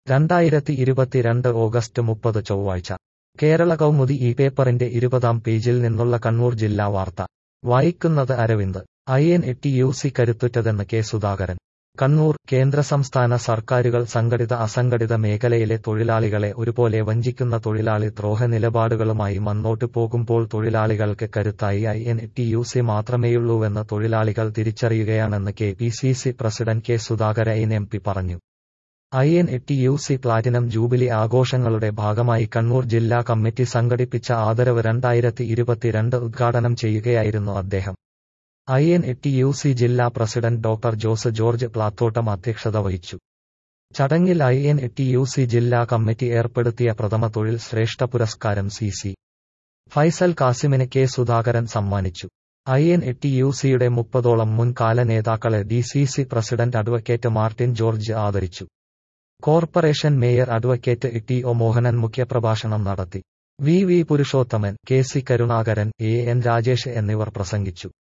രണ്ടായിരത്തി ഇരുപത്തിരണ്ട് ഓഗസ്റ്റ് മുപ്പത് ചൊവ്വാഴ്ച കേരള കൗമുദി ഈ പേപ്പറിന്റെ ഇരുപതാം പേജിൽ നിന്നുള്ള കണ്ണൂർ ജില്ലാ വാർത്ത വായിക്കുന്നത് Aravind I N T U C കരുത്തുറ്റതെന്ന് കെ സുധാകരൻ കണ്ണൂർ കേന്ദ്ര സംസ്ഥാന സർക്കാരുകൾ സംഘടിത അസംഘടിത മേഖലയിലെ തൊഴിലാളികളെ ഒരുപോലെ വഞ്ചിക്കുന്ന തൊഴിലാളി ദ്രോഹ നിലപാടുകളുമായി മുന്നോട്ടു പോകുമ്പോൾ തൊഴിലാളികൾക്ക് കരുത്തായി I N T U C മാത്രമേയുള്ളൂവെന്ന് തൊഴിലാളികൾ തിരിച്ചറിയുകയാണെന്ന് K P C C president K Sudhakaran M P പറഞ്ഞു I N T U C platinum jubilee ആഘോഷങ്ങളുടെ ഭാഗമായി കണ്ണൂർ ജില്ലാ കമ്മിറ്റി സംഘടിപ്പിച്ച ആദരവ് രണ്ടായിരത്തി ഇരുപത്തിരണ്ട് ഉദ്ഘാടനം ചെയ്യുകയായിരുന്നു അദ്ദേഹം I N T U C ജില്ലാ പ്രസിഡന്റ് ഡോക്ടർ ജോസ് ജോർജ് പ്ലാത്തോട്ടം അധ്യക്ഷത വഹിച്ചു ചടങ്ങിൽ I N T U C ജില്ലാ കമ്മിറ്റി ഏർപ്പെടുത്തിയ പ്രഥമ തൊഴിൽ ശ്രേഷ്ഠ പുരസ്കാരം സി സി ഫൈസൽ കാസിമിന് കെ സുധാകരൻ സമ്മാനിച്ചു ഐ എൻ ടി യു സിയുടെ മുപ്പതോളം മുൻകാല നേതാക്കളെ D C C president advocate Martin George ആദരിച്ചു corporation mayor advocate T O Mohanan മുഖ്യപ്രഭാഷണം നടത്തി V V Purushothaman K C Karunakaran A N Rajesh എന്നിവർ പ്രസംഗിച്ചു